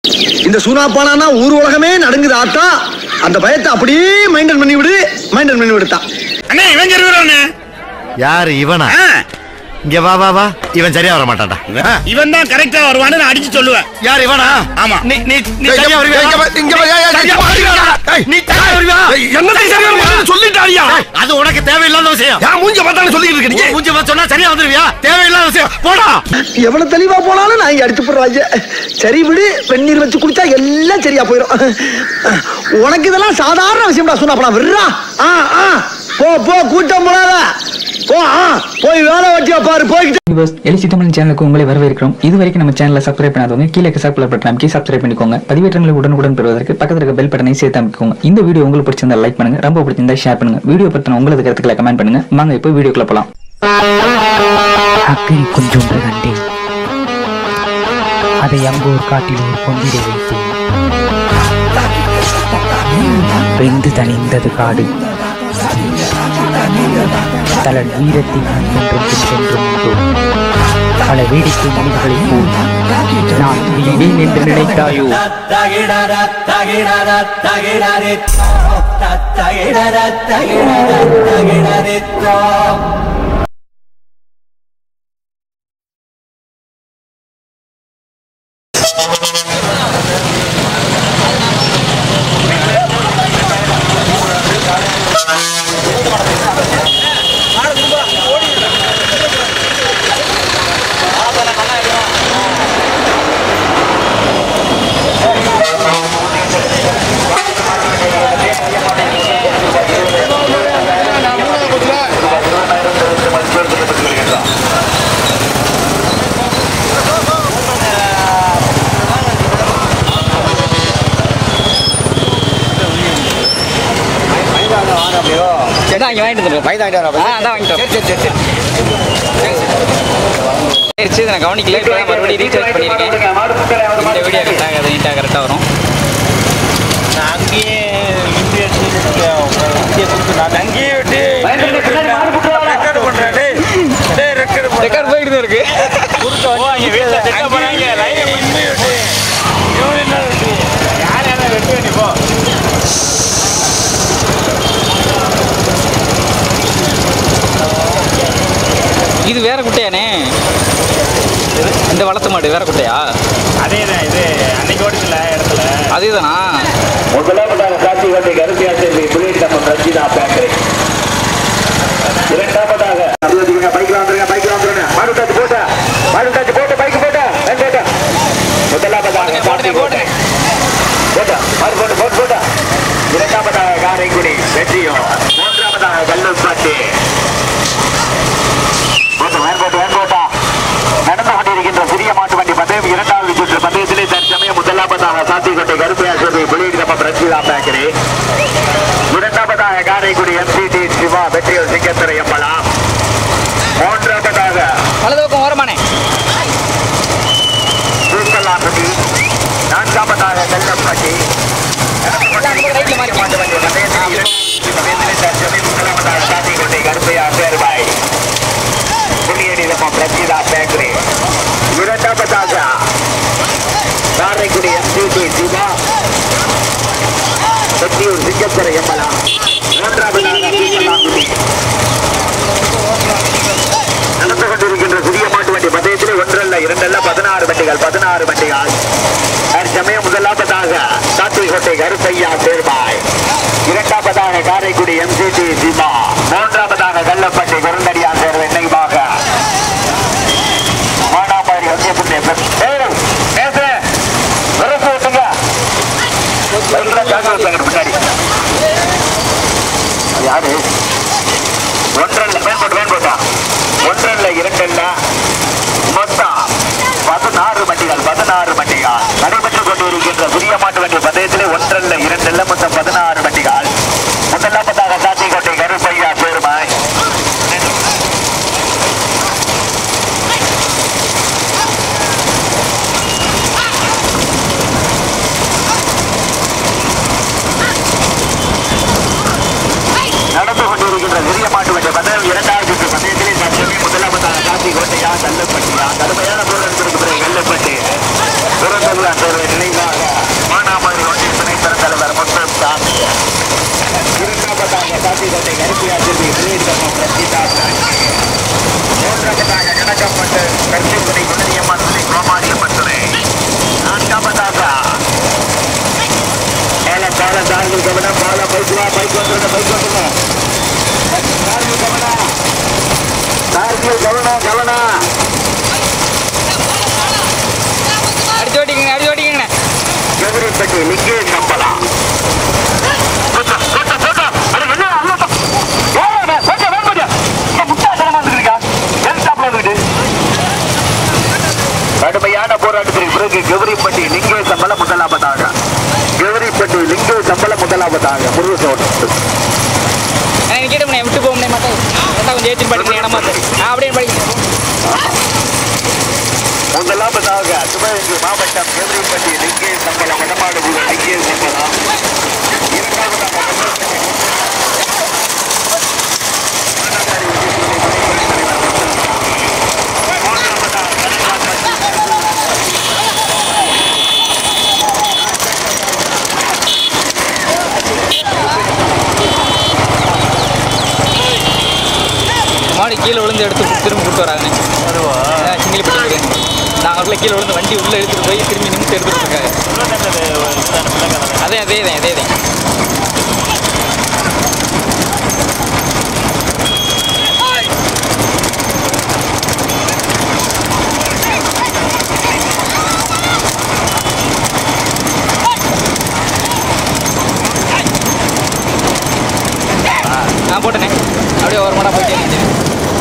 இந்த சூனாப்பானா ஊர் உலகமே நடுங்குது ஆத்தா அந்த பயத்தை அப்படியே மெயின்டைன் பண்ணி விடு மெயின்டைன் பண்ணி விடுத்தான் அண்ணே இவன் இருக்கிறவனே யாரு இவனா இங்க வா வா வா இவன் சரியா வர மாட்டான்டா ஆ, இவன் தான் கரெக்டா வருவான்னு நான் அடிச்சு சொல்லுவேன் யார் இவனா ஆமா. நீ நீ நீ ஏய், சரியா வருவியா? இங்க வா, இங்க வா, ஏய், ஏய், சரியா இங்க வா, வருவியா? ஏய், நீ சரியா வருவியா? என்னத்தை சரியா வருவான்னு சொல்லிட்டாரியா ஏய், அது உனக்கு தேவையில்லாத விஷயம் யா மூஞ்ச பார்த்தாலும் சொல்லிட்டு இருக்க நீ மூஞ்சி பார்த்து சொன்னா சரியா வந்துருவியா தேவையில்லாத விஷயம் போடா எவ்வளவு தெளிவா போனாலும் நான் இங்க அடிச்சு போடுறாங்க சரி விடு வெந்நீர் வச்சு குடிச்சா எல்லாம் சரியா போயிடும் உனக்கு இதெல்லாம் சாதாரண விஷயம்டா சொன்னா விடுறா ஆ ஆ போ போ கூட்டம் போடாத போ ஆ போய் வேலை வெட்டியா பாரு போய்கிட்டு வியூவர்ஸ் எலிசி தமிழ் சேனலுக்கு உங்களை வரவேற்கிறோம் இது வரைக்கும் நம்ம சேனலை சப்ஸ்கிரைப் பண்ணாதவங்க கீழே சப்ஸ்கிரைப் பட்டன் அமைக்கி சப்ஸ்கிரைப் பண்ணிக்கோங்க பதிவேற்றங்களை உடனுக்குடன் பெறுவதற்கு பக்கத்தில் இருக்க பெல் பட்டனை சேர்த்து அமைக்கோங்க இந்த வீடியோ உங்களுக்கு பிடிச்சிருந்தா லைக் பண்ணுங்க ரொம்ப பிடிச்சிருந்தா ஷேர் பண்ணுங்க வீடியோ பத்தின உங்களது கருத்துக்களை கமெண்ட் பண்ணுங்க வாங்க இப்போ வீடியோக்குள்ள போலாம் அக்கறை கொஞ்சொன்று கண்டேன் அதை அங்கோர் காட்டில் ஒரு கொண்டிட வைத்தேன் வெந்து தணிந்தது காடு தலன் வீரத்தின் அன்பென்றும் சென்றும் உண்டோ பல வேடிக்கை மனிதர்களைப் போல் நான் வீணேன் என்று நினைத்தாயோ ஆயிடுச்சு நான் கவனிக்கல இப்போ மறுபடியும் ரீசார்ஜ் பண்ணியிருக்கேன் இந்த வீடியோ கரெக்டாக அது நீட்டாக கரெக்டாக வரும் அங்கேயே அங்கேயே விட்டு ரெக்கார்ட் பண்றேன் டேய். டேய், record பண்றேன். ரெக்கார்ட் போயிட்டு தான் இருக்கு ஓ, அங்க வீட்டுல set up பண்ணாங்க. line அ பண்ணி விட்டு. இவன் என்ன வெட்டி? யார் யாரை வெட்டி வெட்டி போ. இது வேற குட்டையானே இந்த வளர்த்த மாடு வேற குட்டையா அதேதான் இது அன்னைக்கு ஓடிச்சுல இடத்துல அதேதானா முதலாவதாக காட்சி கொண்டை கருப்பியா சேர்ந்து புலியின் நம்ம ரஞ்சிதா பேக்கரி இரண்டாவதாக பைக்ல வந்துருங்க பைக்ல வந்துருங்க மாடு டாச்சு போட்ட மாடு டாச்சு போட்டு பைக் போட்ட போட்ட முதலாவதாக காட்சி கோட்டை போட்ட மாடு போட்டு போட்டு போட்ட இரண்டாவதாக காரைக்குடி வெற்றியும் மூன்றாவதாக கல்லூர்பாட்டி போட்டு வேன் போட்டு வேன் போட்டா நடந்து கொண்டிருக்கின்ற சிறிய மாட்டு வண்டி பந்தயம் இரண்டாவது சுற்று பந்தயத்திலே தற்சமயம் முதலாவதாக சாத்திக்கோட்டை கருப்பையாசபை புலியின் நம்ம ரஞ்சிதா பேக்கரி இரண்டாவதாக காரைக்குடி எம்சிடி சிவா வெற்றியூர் சிங்கத்துறை எம்பலாம் மூன்றாவதாக வலது பக்கம் ஓரமானே பூக்கல்லாம்பட்டி நான்காவதாக செல்லப்பட்டி சாத்திக்கோட்டை கருப்பையா சேர்பாய் புலியடி நம்ம பிரசிதா பேக்கரி இரண்டாவதாக காரைக்குடி எம்சிடி சிவா வெற்றியூர் சிங்கத்துறை எம்பலாம் மூன்றாவதாக பூக்கல்லாம்பட்டி நடந்து கொண்டிருக்கின்ற சிறிய மாட்டு வண்டி பந்தயத்திலே ஒன்றல்ல இரண்டல்ல பதினாறு வண்டிகள் பதினாறு வண்டிகள் தற்சமயம் முதலாவதாக சாத்திரிகோட்டை கருப்பையா சேர்பாய் இரண்டாவதாக காரைக்குடி எம்சிடி சிமா மூன்றாவதாக கல்லப்பட்டி குரண்டடியா சேர்வு என்னைக்குமாக மானாமாரி வந்து பேச விரசு விட்டுங்க எல்லாம் ஜாக்கிரதை பின்னாடி யாரு ஒன்றல்ல மேம்போட்டு மேம்போட்டா ஒன்றல்ல இரண்டல்ல மொத்தம் பதினாறு வண்டிகள் பதினாறு வண்டிகள் நடைபெற்றுக் கொண்டிருக்கின்ற சிறிய மாட்டு வண்டி பந்தயத்திலே ஒன்றல்ல இரண்டல்ல மொத்தம் பதினாறு வண்டிகள் முதலாவதாக சாத்திக்கோட்டை கருப்பையா சேர்மாய் பைக் வந்துருங்க பைக் வந்துருங்க கார்கிய கவனம் கவனம் அடிச்சு ஓட்டிக்கங்க அடிச்சு ஓட்டிக்கங்க கதிரிப்பட்டி லிங்கே சம்பளா கடுமையான போராட்டத்திற்கு பிறகு கௌரிப்பட்டி லிங்கே சம்பள முதலாவதாக கௌரிப்பட்டி லிங்கே சம்பள முதலாவதாக முருகசோட்டம் நான் கேட்டு பண்ணேன் விட்டு போக முடிய மாட்டேன் அதான் கொஞ்சம் ஏற்றி படிக்கணும் இடமா இருக்கு. நான் அப்படியே படிக்கிறேன் முதலாவதாக சிவகங்கை மாவட்டம் கௌரிப்பட்டி லிங்கே சம்பள வடமாடு லிங்கே சம்பளம் இரண்டாவதாக மாடு கீழே விழுந்து எடுத்து திரும்ப கூட்டு வராங்க சிங்கிலி பட்டி நாங்கள் கீழே விழுந்து வண்டி உள்ளே எடுத்துட்டு போய் திரும்பி நிமிஷம் எடுத்துட்டு இருக்காங்க அதே அதே தான் அதே தான் நான் போட்டேனே அப்படியே ஒரு மாடா போயிட்டே இருந்துச்சு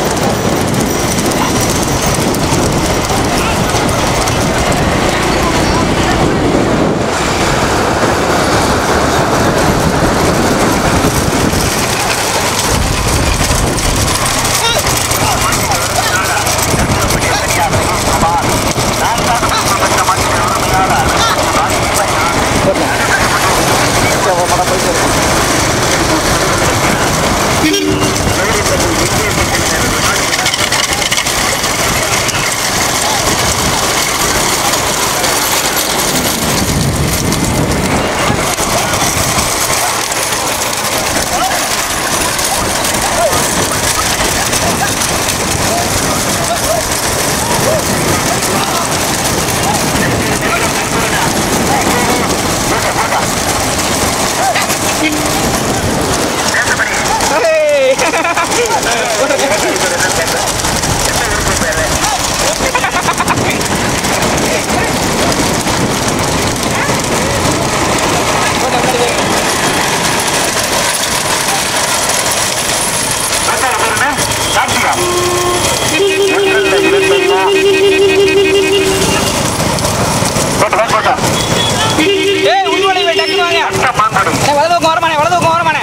ஏய் உள்வழி போய் டக்குனு வாங்க ஏய், வலது பக்கம் வரமானே வலது பக்கம் வரமானே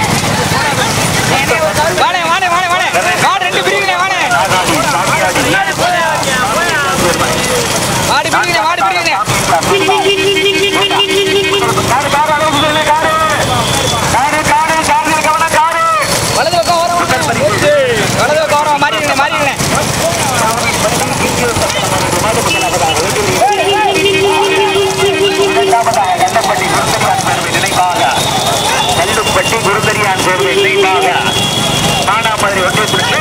வாடே வாடே வாடே வாடே வாடு ரெண்டு பிரிவுனே வாடே வாடி பிரிவுனே வாடி பிரிவுனே வலது பக்கம் வர வலது பக்கம் வர மாறிடுங்க மாறிடுங்க கல்லுப்பட்டி குருந்தரியான் தேர்வு நினைவாக மானாமதுரை ஒன்றிய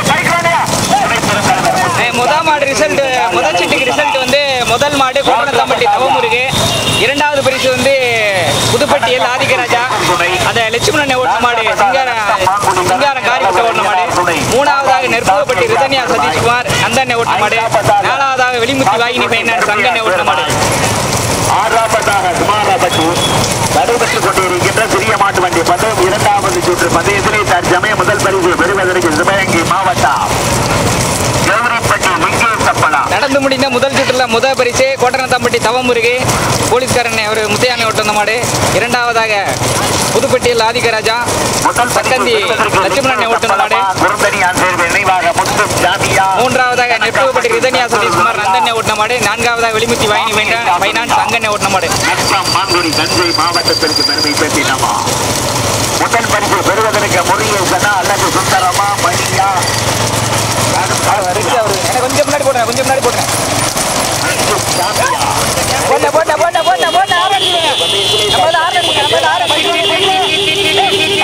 ஏய், முத மாடு ரிசல்ட் முதல் சீட்டுக்கு ரிசல்ட் வந்து முதல் மாடு கோவணத்தாம்பட்டி தவமுருகு இரண்டாவது பரிசு வந்து புதுப்பட்டியல் ஆதிக்கராஜா அதை லட்சுமணன் ஓட்டின மாடு சிங்கார சிங்காரம் காரிவிட்ட ஓட்டின மாடு மூணாவதாக நெற்புவப்பட்டி ரிதன்யா சதீஷ்குமார் அந்தண்ணை ஓட்டின மாடு நாலாவதாக வெளிமுத்தி வாகினி பையனார் சங்கண்ணை ஓட்டின மாடு ஆறாவதாக சுமாராபட்டி நடைபெற்றுக் கொண்டிருக்கின்ற சிறிய மாட்டு வண்டி பந்தயம் இரண்டாவது சுற்று பந்தயத்திலே தற்சமயம் முதல் பரிசு பெறுவதற்கு சிவகங்கை மாவட்டம் கௌரிப்பட்டி லிங்கே சப்பனா நடந்து முடிந்த முதல் சுற்றுல முதல் பரிசு கோட்டனத்தாம்பட்டி தவமுருகு போலீஸ்காரன் அவர் முத்தையானை ஓட்டின மாடு இரண்டாவதாக புதுப்பட்டியல் ஆதிக்கராஜா முதல் சக்கந்தி லட்சுமணனை ஓட்டின மாடு குருந்தனியான் தேர்வு நினைவாக முத்து ஜாமியா மூன்றாவதாக நெற்புவப்பட்டி ரிதன்யா சதீஷ்குமார் நந்தண்ணை ஓட்டின மாடு நான்காவதாக வெளிமுத்தி வாகினி பையன் பைனான் சங்கண்ணை ஓட்டின மாடு நஷ்டம் மாங்குடி தஞ்சை மாவட்டத்திற்கு பெருமை பெற்றினமா முதல் பரிசு பெறுவதற்கு முருகேசனா அல்லது சுந்தரமா மணியா இருக்கு அவரு எனக்கு கொஞ்சம் முன்னாடி போடுறேன் கொஞ்சம் முன்னாடி போடுறேன் ஜாமியா போட்ட போட்ட போட்ட போட்ட போட்ட ஆரம்பிங்க நம்ம வந்து ஆரம்பிங்க நம்ம வந்து ஆரம்பிங்க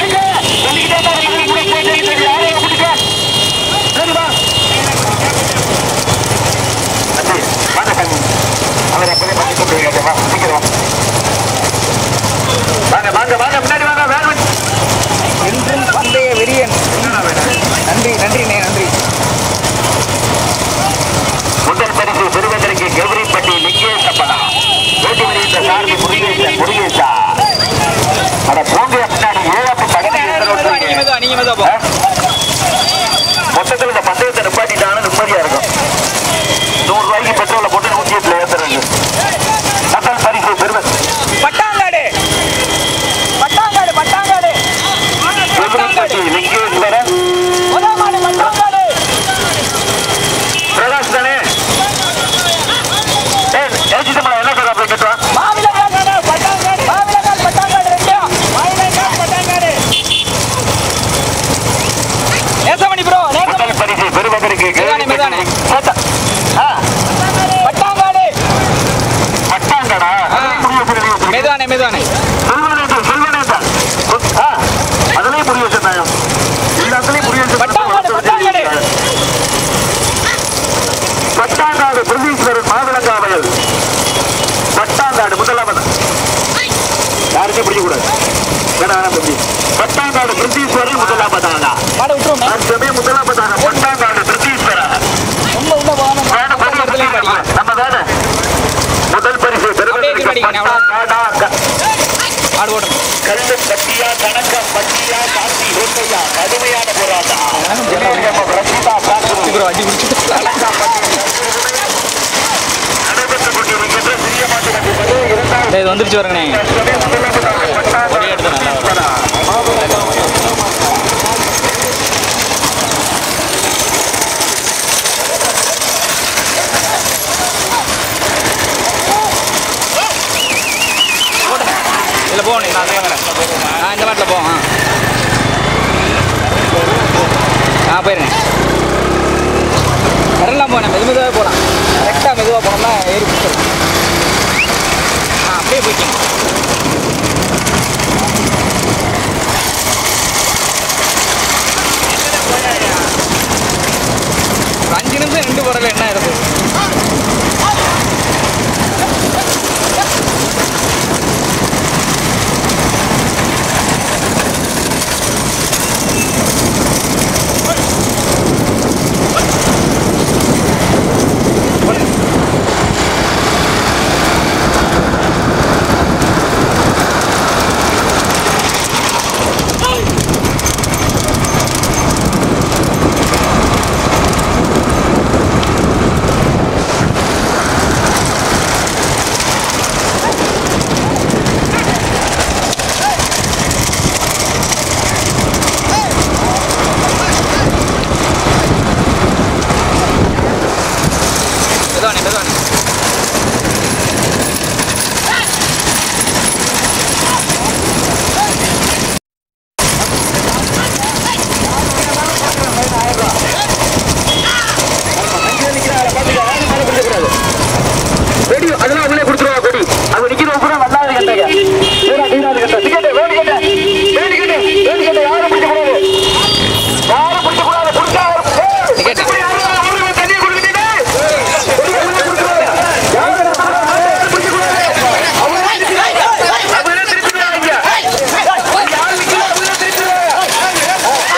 வாங்க வாங்க வாங்க முன்னாடி வாங்க வேன் மெதுவானே மெதுவானே செல்வனேசன் செல்வனேசன் ஆ, அதுலயும் முடிவு வச்சிருந்தாங்க எல்லாத்துலயும் முடிவு பட்டாங்காடு, பட்டாங்காடு. பட்டாங்காடு பிரதீஸ்வரன் மாவிளங்காவயல் பட்டாங்காடு முதலாவது யாருக்கும் பிடிக்க கூடாது வேணா வேணா தம்பி பட்டாங்காடு பிரதீஸ்வரன் முதலாவதாக மாட விட்டுருவோம் தற்சமயம் முதலாவதாக பட்டாங்காடு பிரதீஸ்வரன் ரொம்ப உள்ள போகாம வேணும், பக்கத்துல இடத்துலயும் படிக்கலாம் நம்ம வேணும் முதல் பரிசு அப்படியே பெறுவதற்கு படிக்கணும், அவ்வளவு. பட்டாங்காடா ஆடு ஓடும் கல்லு பட்டியா கணக்க பட்டியா காந்தி ரோட்டையா கடுமையான போராட்டம் நம்ம ரசிதா காசு அடி பிடிச்சிட்டு நடைபெற்றுக் கொண்டிருக்கின்ற சிறிய மாட்டு வண்டி பந்தய இரண்டாவது இது வந்துருச்சு வருங்கண்ணே ஒரே இடத்துல நல்லா வரும். இதுல போகணும் நான் அதுல வரேன் ஆ இந்த மாட்டில் போவோம் ஆ ஆ போயிருங்க வரலாம் போனேன் மெது மெதுவாக போகலாம் கரெக்டாக மெதுவாக போனோம்னா ஏறி பிடிச்சிடலாம் ஆ அப்படியே போய்க்கிங்க ஒரு அஞ்சு நிமிஷம் நின்று போடல என்ன இருக்கு மெதுவானே மெதுவானே வெடி அதெல்லாம் உள்ளே கொடுத்துருவா வெடி அது நிக்கிற பூரா வல்லாது கட்டங்க பூரா நீராது கட்ட டிக்கெட் வேடி கட்ட வேடி கட்ட வேடி கட்ட யாரும் பிடிக்க கூடாது யாரும் பிடிக்க கூடாது பிடிச்சா டிக்கெட் தண்ணி கொடுக்குறீங்க யாரும் பிடிக்க கூடாது அவங்களே திருப்பிடுவாங்க யாரும் நிக்கிறா அவங்களே திருப்பிடுவாங்க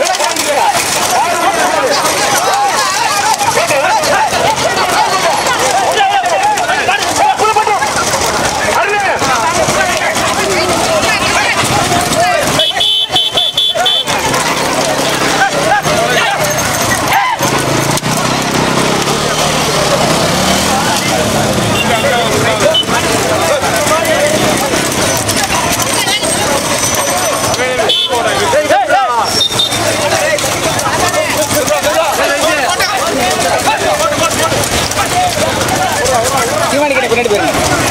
தீவானி கடை பின்னாடி போயிருங்க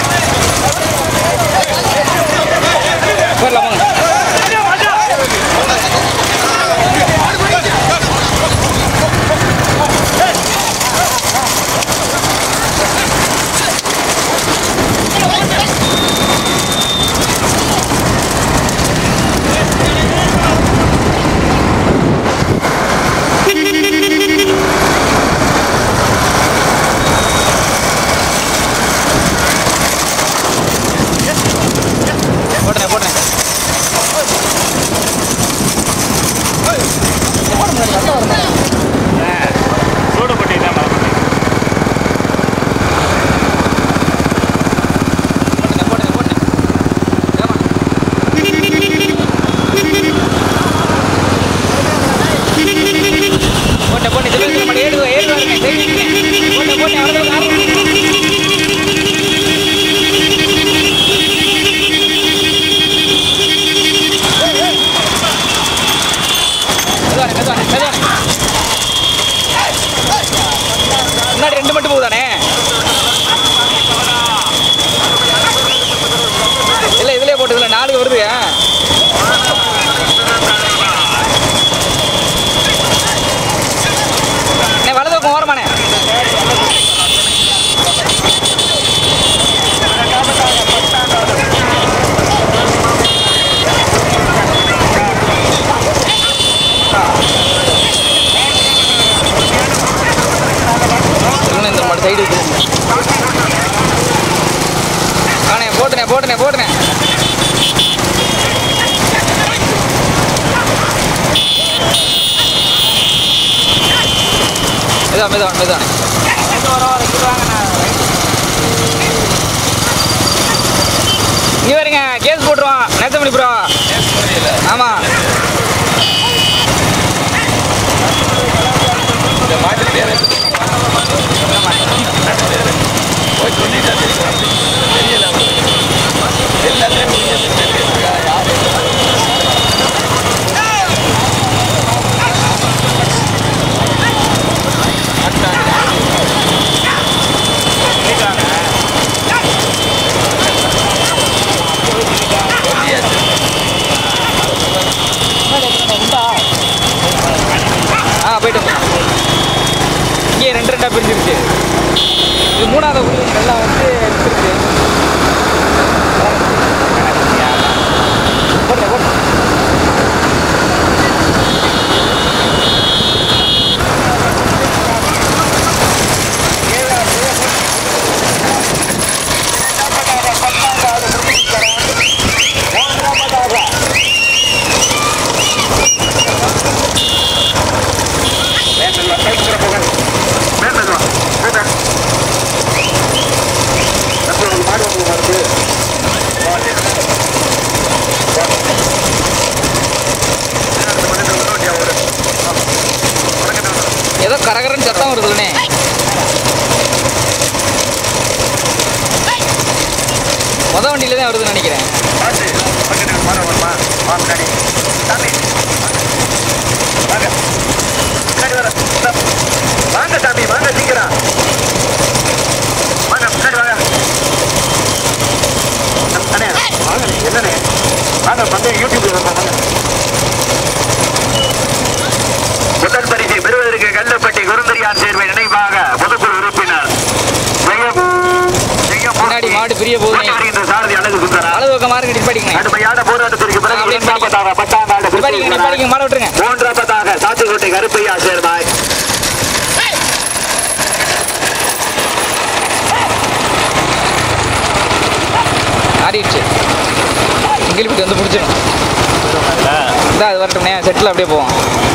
போயிடலாம் போங்க போட்டுறேன் போட்டுறேன் சூடுபட்டி தான் மரப்பட்டி போட்டுங்க போட்டுங்க போட்டுங்க ஏமா போட்ட போட்டு இது பேசுற மாதிரி ஏடு ஏடு வருங்க போட்ட போட்டு அவ்வளோ மெதுவானே மெதுவானே மெதுவானே முன்னாடி ரெண்டு மட்டும் போகுதானே இல்ல இதுலயே போட்டு இதுல நாலு வருது ஆ. அண்ணே, வலது பக்கம் ஓரமானே ஓட்டுறேன் மெதுவா மெதுவா மெதுவா இங்க வருங்க கேஸ் போட்டுருவான் நேத்தமணி ப்ரோ ஆமா ஆ போயிட்டு வந்தேன். இங்கே ரெண்டு ரெண்டா பிரிஞ்சிருச்சு இது மூணாவது உருவம் நல்லா வந்து எடுத்துருச்சு ஓட்டுறேன், ஓட்டுறேன். ஏதோ கரகரன்னு சத்தம் வருதுல்லண்ணே மொத வண்டியில தான் வருதுன்னு நினைக்கிறேன் வாங்க சாமி வாங்க சீக்கிரம் வாங்க முன்னாடி வாங்க அண்ணே வாங்க என்னண்ணே வாங்க வந்து யூடியூப்ல வாங்க முதல் பரிசை பெறுவதற்கு கல்லப்பட்டி குருந்தரியார் சேர்வை நினைவாக பொதுக்குழு உறுப்பினர் ஜெயம் ஜெயம் பின்னாடி மாடு பிரிய போகுதுண்ணே ஓட்டி வருகின்ற சாரதி அழகு சுந்தரா அளவு பக்கம் மார்க்கெட் நிப்பாட்டிங்க கடுமையான போராட்டத்திற்கு பிறகு அப்படியே இரண்டாவதாக பத்தாங்காடு நிப்பாட்டிங்க நிப்பாட்டிங்க மாட விட்டுருங்க மூன்றாவதாக சாத்துக்கோட்டை கருப்பையா சேர்வாய் ஆடிடுச்சு இங்கிலிப்பிட்டு வந்து முடிச்சிடும் இந்தா அது வரட்டும்ண்ணே செட்டில் அப்படியே போவோம்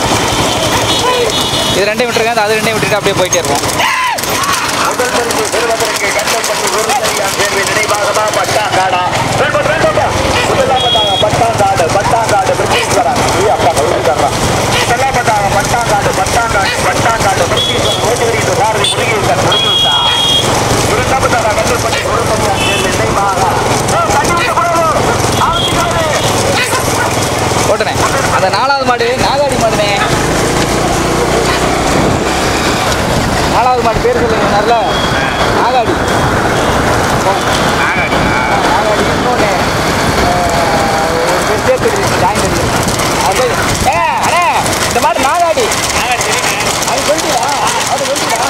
இது ரெண்டையும் விட்டுருங்க அது ரெண்டையும் விட்டுட்டு அப்படியே போயிட்டே இருப்போம் முதல் பரிசு பெறுவதற்கு கட்டப்பட்டு குருந்தரியார் சேர்வை நினைவாகமா பட்டாங்காடா வேண்டும் வேண்டும் முதலாவதாக பட்டாங்காடு பட்டாங்காடு பிரிட்டீஸ்வரன் ஐயா, அப்பா கவுரிக்காரா. முதலாவதாக பட்டாங்காடு பட்டாங்காடு பட்டாங்காடு பிரிட்டீஸ்வரன் ஓட்டி வருகின்ற சாரதி முருகேசன் முருகேசா இரண்டாவதாக கட்டப்பட்டு குருந்தரியார் சேர்வை நினைவாக ஆ, தண்ணி ஊத்தக்கூடாது. ஆவத்திக்காது. ஓட்டுனே அந்த நாலாவது மாடு நாகாடி மாடுனே நாலாவது மாடு பேர் சொல்லுங்க நல்ல நாகாடி நாகாடி இன்னொன்று ஒரு பேர் தெரியுது ஜாயின் தெரியுது அது ஏ அண்ணே இந்த மாடு நாகாடி அது சொல்லிட்டா அது சொல்லிட்டா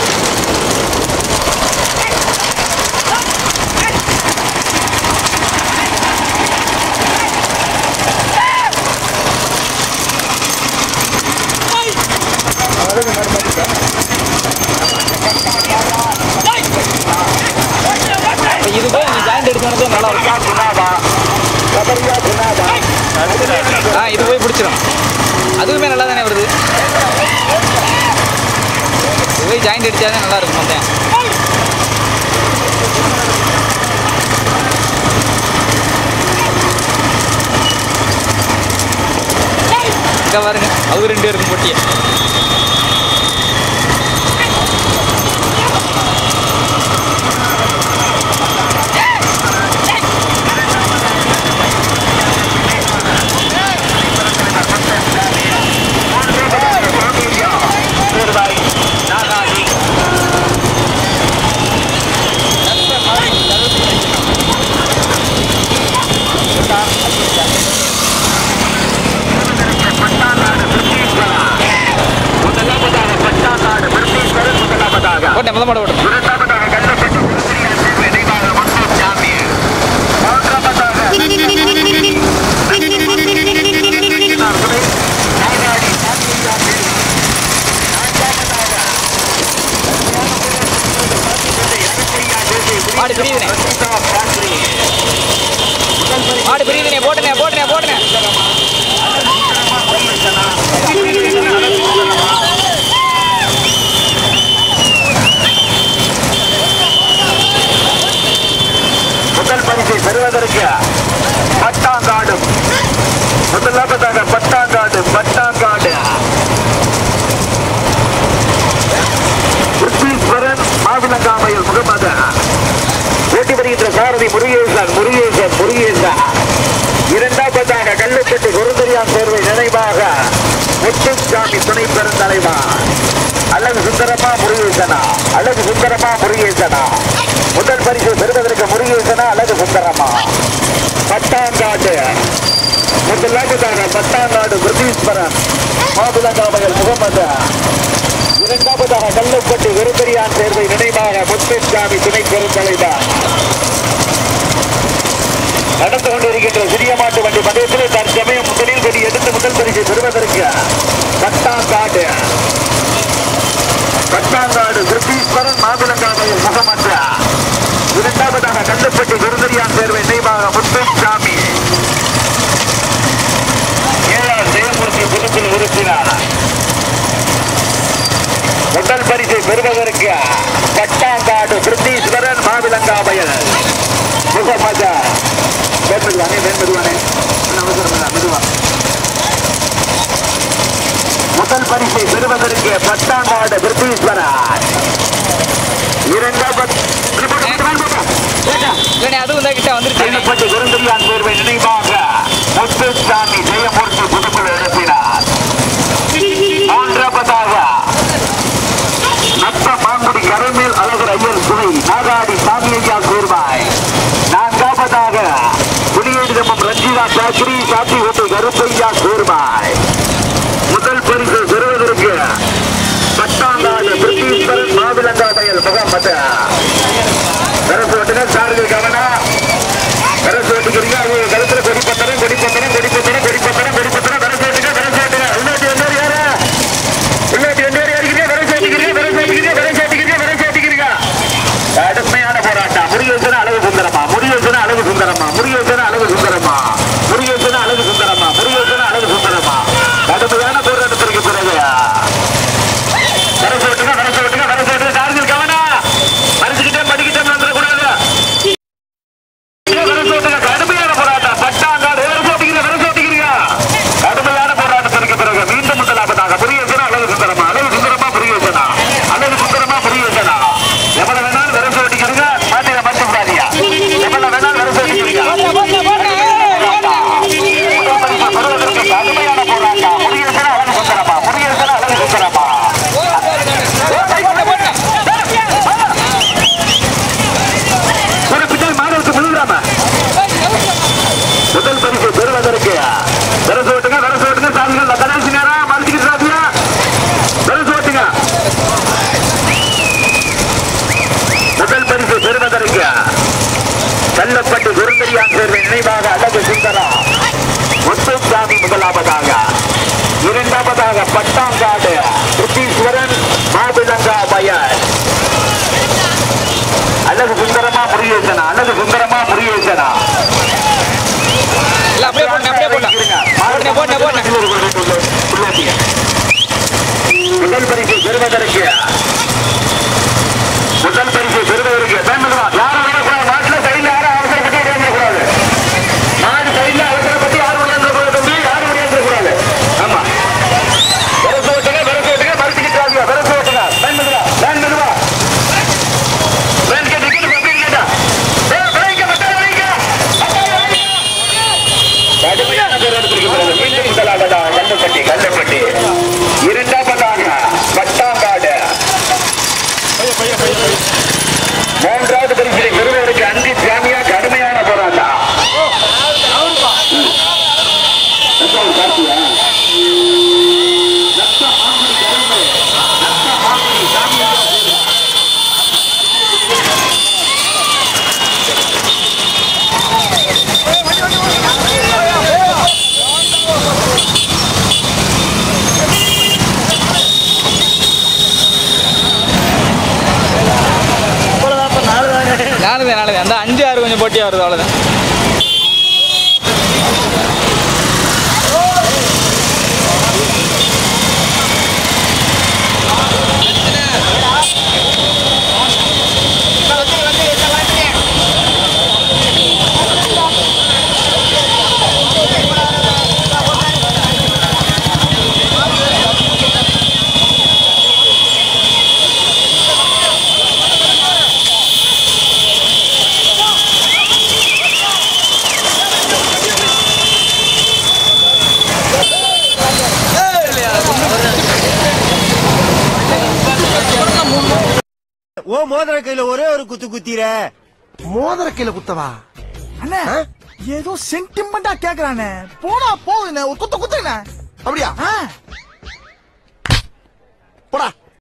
இப்ப இது போய் நீ ஜாயிண்ட் எடுக்கணும் நல்லா இருக்கும் குணாபா கபரியா குணாபா ஆ இது போய் பிடிச்சிடும் அதுவுமே நல்லா தானே வருது இது போய் ஜாயிண்ட் அடிச்சாதான் நல்லா இருக்கும் மொத்தம் இங்க பாருங்க அவங்க ரெண்டு பேருக்கும் போட்டியே போட்டேன் முதல் மாட ஓட்டும் மாடு பிரியுதுனே மாடு பிரியுதுனே போட்டுனே போட்டுனே போட்டுனே முதல் பரிசை பெறுவதற்கு பட்டாங்காடு முதலாவதாக பட்டாங்காடு பட்டாங்காடு ருத்தீஸ்வரன் மாவிலங்காமையில் முகமது ஓட்டி வருகின்ற சாரதி முருகேசன் முருகேசன் முருகேசன் இரண்டாவதாக கல்லுப்பட்டி குருந்தரியான் தேர்வை நினைவாக முத்துசாமி துணை பெருந்தலைவர் அழகு சுந்தரமா முருகேசனா அழகு சுந்தரமா முருகேசனா முதல் பரிசு பெறுவதற்கு முருகேசனா அழகு சுந்தரமா பட்டாங்காடு முதலாவதாக பட்டாங்காடு பிரதீஸ்வரன் மாதுளங்காமையில் முகமது இரண்டாவதாக கல்லுப்பட்டி குருந்தரியான் தேர்வை நினைவாக முத்துசாமி துணை பெருந்தலைவர் நடந்து கொண்டிருக்கின்ற சிறிய மாட்டு வண்டி பந்தயத்தில் தற்சமயம் முதலில் கொடி எடுத்து முதல் பரிசை பெறுவதற்கு பட்டாங்காடு பட்டாங்காடு கிருத்தீஸ்வரன் மாதுளங்காமையில் முகமது இரண்டாவதாக கண்டுப்பட்டி விருந்தரியான் தேர்வை நினைவாக முத்துசாமி ஏழாம் ஜெயமூர்த்தி பொதுக்குழு உறுப்பினர் முதல் பரிசை பெறுவதற்கு பட்டாங்காடு கிருத்தீஸ்வரன் மாவிலங்காமையில் முகமது வேண்மெதுவானே வேண்மெதுவானே அவசரம் இல்லை, மெதுவா முதல் பரிசை பெறுவதற்கு பட்டாங்காடு கிருத்தீஸ்வரன் இரண்டாவது இல்லைண்ணே அதுவும் தான் கிட்ட வந்துருச்சு கைப்பட்டு விருந்தரியான் தேர்வை நினைவாக முத்துசாமி ஜெயமூர்த்தி புதுக்குழு எழுப்பினார் மூன்றாவதாக நத்த மாங்குடி கரமேல் அழகர் ஐயர் சுவை நாகாடி சாமியையா கூர்வாய் நான்காவதாக குடியேறிதமும் ரஞ்சிதா சாஸ்திரி சாத்தி ஓட்டு கருப்பையா கூர்வாய் முதல் பரிசு பெறுவதற்கு பட்டாங்காடு பிரிட்டீஸ்வரன் மாவிலங்காடையல் முகமது கரசு ஓட்டுங்க சார்கள் கவனம் கரசு ஓட்டுக்கிறீங்க அது கருத்துல கொடி பத்தனம் கொடி பத்தனம் கொடி பத்தனம் கொடி பத்தனம் கொடி பத்தனம் கரசு ஓட்டுங்க கரசு ஓட்டுங்க உள்ளாட்டி என்ன யாரு உள்ளாட்டி என்ன யாருக்கிறீங்க கரசு ஓட்டிக்கிறீங்க கரசு ஓட்டிக்கிறீங்க கரசு ஓட்டிக்கிறீங்க கரசு ஓட்டிக்கிறீங்க கடுமையான போராட்டம் முருகேசன அழகு சுந்தரமா முருகேசன அழகு சுந்தரமா முருகேசன அழகு சுந்தரமா முருகேசன அழகு சுந்தரமா முருகேசன அழகு சுந்தரமா கடுமையான போராட்டத்திற்கு பிறகு கரசு ஓட்டுங்க கரசு ஓட்டுங்க கரசு ஓட்டுங்க கார்கள் கவனம் மறைச்சுக்கிட்டே படிக்கிட்டே வந்துடக்கூடாது விரசு ஓட்டுங்க, கடுமையான போராட்டம் பட்டாங்காடு விரசு ஓட்டிக்கிறீங்க, விரசு ஓட்டிக்கிறீங்க. கடுமையான போராட்டத்திற்கு பிறகு மீண்டும் முதலாவதாக முருகேசனா அழகு சுந்தரமா அழகு சுந்தரமா முருகேசனா அழகு சுந்தரமா முருகேசனா எவ்வளவு வேணாலும் விரசு ஓட்டிக்கிறீங்க மாட்டில மட்டும் விடாதீங்க எவ்வளவு வேணாலும் விரசு ஓட்டிக்கிறீங்க முதல் பரிசு பெறுவதற்கு கடுமையான போராட்டம் முருகேசனா அழகு சுந்தரமா முருகேசனா அழகு சுந்தரமா ஒரு பின்னாடி மாணவருக்கு முழுகிறாம முதல் பரிசு பெறுவதற்கு விரசு ஓட்டுங்க விரசு ஓட்டுங்க சாதிகள் கடைசி நேரம் மறுத்துக்கிட்டு சாதியா விரசு ஓட்டுங்க முதல் பரிசு பெறுவதற்கு கள்ளப்பட்டு குருந்தரியான் சேர்வை நினைவாக அழகு சுந்தரம் முத்துசாமி முதலாவதாக இரண்டாவதாக பட்டாங்காடு புத்தீஸ்வரன் மாபிலங்கா பயன் அழகு சுந்தரமா முருகேசனா அழகு சுந்தரமா முருகேசனா இல்ல அப்படியே போட்டேன் அப்படியே போட்டேன் போட்டேன் போட்டேன் போட்டேன் முதல் பரிசு பெறுவதற்கு முதல் பரிசு பெறுவதற்கு பயன்படுவா யாரும் விடக்கூடாது மாட்டுல சைட்ல யாரும் அவசரப்பட்டு விளையாடக்கூடாது மாடு சைட்ல அவசரப்பட்டு யாரும் விளையாடக்கூடாது தம்பி யாரும் விளையாடக்கூடாது ஆமா விரசு ஓட்டுங்க விரசு ஓட்டுங்க மறுத்துக்கிட்டு விரசு ஓட்டுங்க பயன்படுவா பயன்படுவா வேன் கேட்டு டிக்கெட் எப்படி கேட்டா விளைவிக்க மத்தாய் விளைவிக்க மத்தாய் விளைவிக்க கடுமையான போராட்டத்திற்கு பிறகு மீண்டும் முதலாவதாக கல்லுப்பட்டி கல்லுப்பட்டி இரண்டாவதாக பட்டாங்காடு மூன்றாவது பரிசிலை பெறுவதற்கு அந்தி சாமியா கடுமையான போராட்டம் ரத்தம் காட்டியா? ரத்தம் மாங்குடி கரும்பு. ரத்தம் மாங்குடி சாமியா நாலுதான் நாலுதான் அந்த அஞ்சு ஆறு கொஞ்சம் போட்டியா வருது அவ்வளவுதான் ஓ மோதிர கையில ஒரே ஒரு குத்து குத்திர மோதிர கையில குத்தவா அண்ணே ஏதோ சென்டிமெண்டா கேக்குறானே போனா போகுதுண்ணே ஒரு குத்த குத்துண்ணே அப்படியா போடா